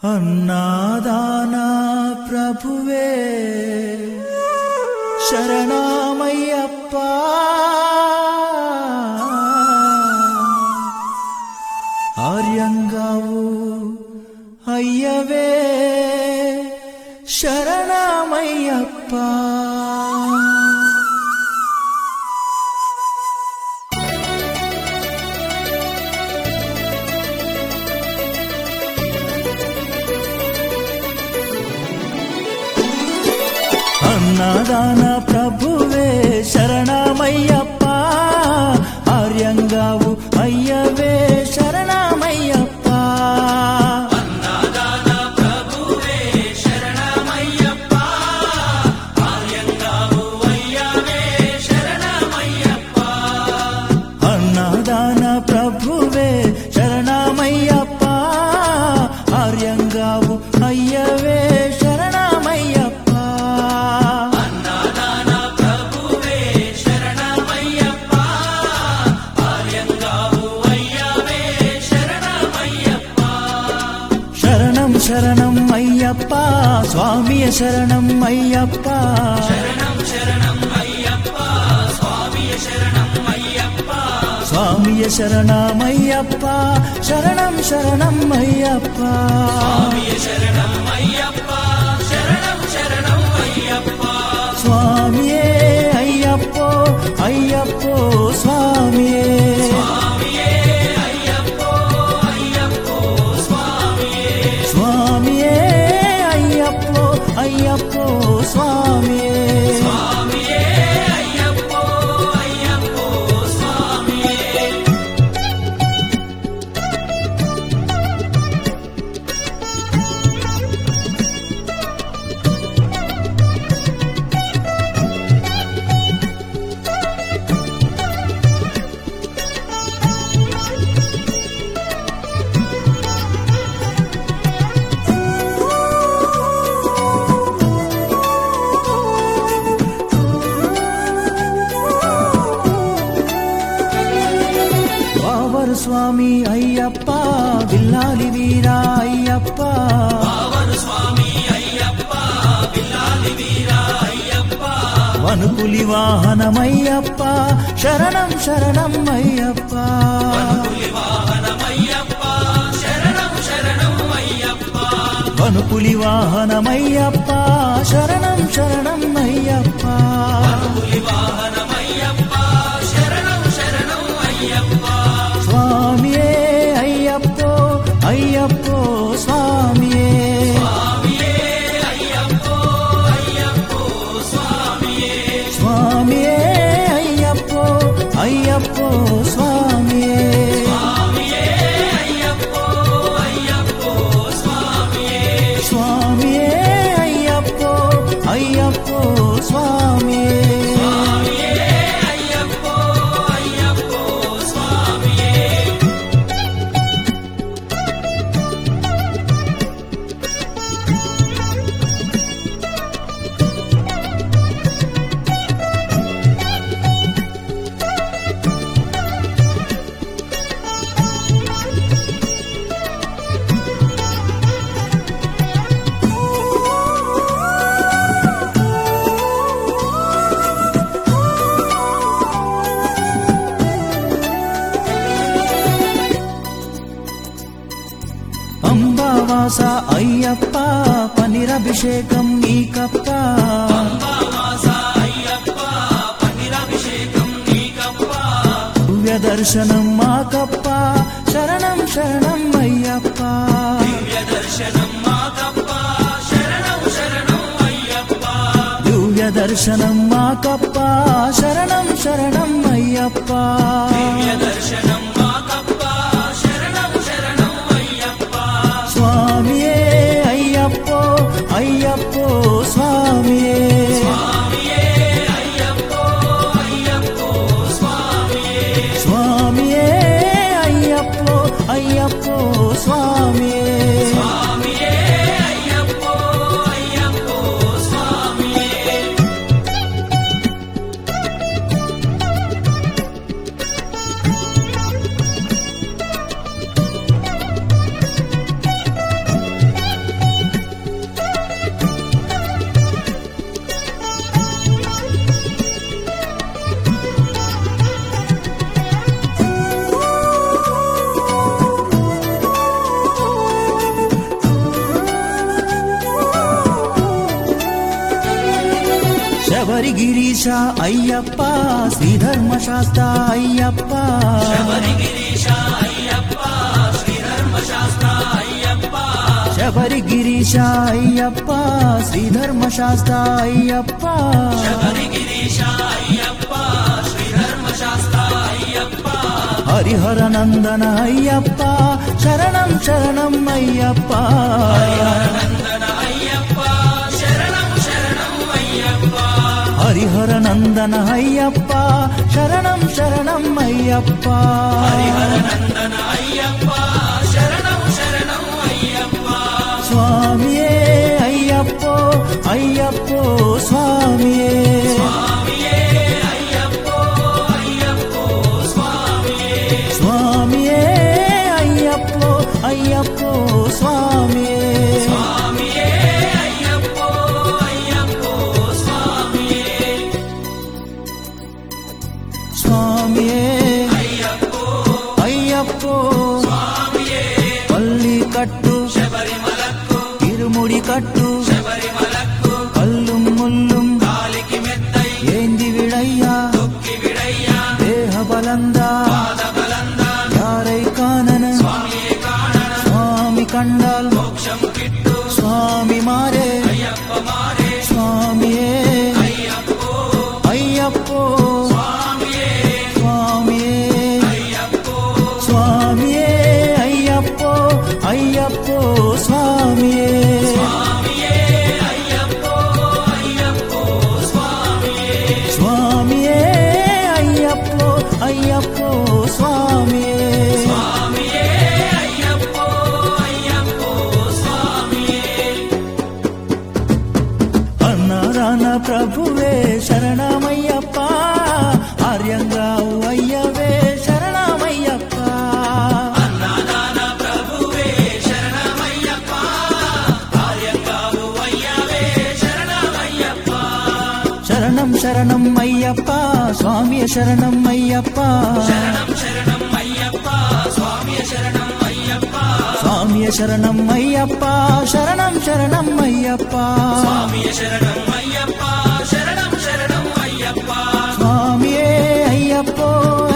అన్నాదానా ప్రభువే శరణమయ్యప్ప ఆర్యంగావు అయ్యవే శరణమయ్యప్ప అన్నదాన ప్రభువే శరణమయ్యప్ప ఆర్యంగావు అయ్యవే శరణమయ్యప్ప అన్నదాన ప్రభువే శరణమయ్యప్ప ఆర్యంగావు అయ్యవే శరణమయ్యప్ప శరణం శరణం అయ్యప్ప స్వామియ శరణం అయ్యప్ప స్వామియ శరణమయ్యప్ప శరణం శరణం అయ్యప్ప స్వామియే అయ్యప్పో అయ్యప్పో స్వామియే స్వామియే అయ్యప్పో అయ్యప్పో స్వామియే వావరు స్వామి అయ్యప్ప విల్లాలి వీరా అయ్యప్ప వనుపులి వాహనమయ్యప్ప శరణం శరణం అయ్యప్ప వనుపులి వాహనమయ్యప్ప శరణం శరణం అయ్యప్ప స్వామియే అయ్యప్పో అయ్యప్పో స్వామియే స్వామియే అయ్యప్పో అయ్యప్పో స్వామియే స్వామియే అయ్యప్పో అయ్యప్పో స్వామియే అంబావాస అయ్యప్ప పనిరభిషేకం నీకప్ప దివ్య దర్శనం మాకప్ప శరణం శరణం అయ్యప్ప దివ్య దర్శనం మాకప్ప శరణం శరణం అయ్యప్ప స్వామియే అయ్యప్పో అయ్యప్పో స్వామియే స్వామియే అయ్యప్పో అయ్యప్పో స్వామియే శబరి గిరీశ అయ్యప్ప శ్రీధర్మశాస్త్ర అయ్యప్ప శబరి గిరీశ అయ్యప్ప శ్రీధర్మశాస్త్ర అయ్యప్ప హరిహర నందన అయ్యప్ప శరణం శరణం అయ్యప్ప హరిహర నందన అయ్యప్ప శరణం శరణం అయ్యప్ప స్వామియే అయ్యప్పో అయ్యప్పో స్వామియే స్వామియే అయ్యప్పో అయ్యప్పో స్వామియే స్వామియే అయ్యప్పో పల్లి కట్టు ఇరుముడి కట్టు కల్లుం ముల్లుం ఏంది విడయ్యా దేహ బలందా యారై కానన స్వామి కండాల్ స్వామి మారే స్వామియే అయ్యప్పో స్వామియే స్వామియే అయ్యప్పో అయ్యప్పో స్వామియే స్వామియే అయ్యప్పో అయ్యప్పో స్వామియే అన్నారాన ప్రభువే శరణమయ్యప్ప ఆర్యంగావు అయ్యవే శరణమయ్యప్ప శరణం శరణం అయ్యప్ప స్వామి శరణం అయ్యప్ప స్వామి శరణం అయ్యప్ప శరణం శరణం అయ్యప్ప స్వామియే అయ్యప్పో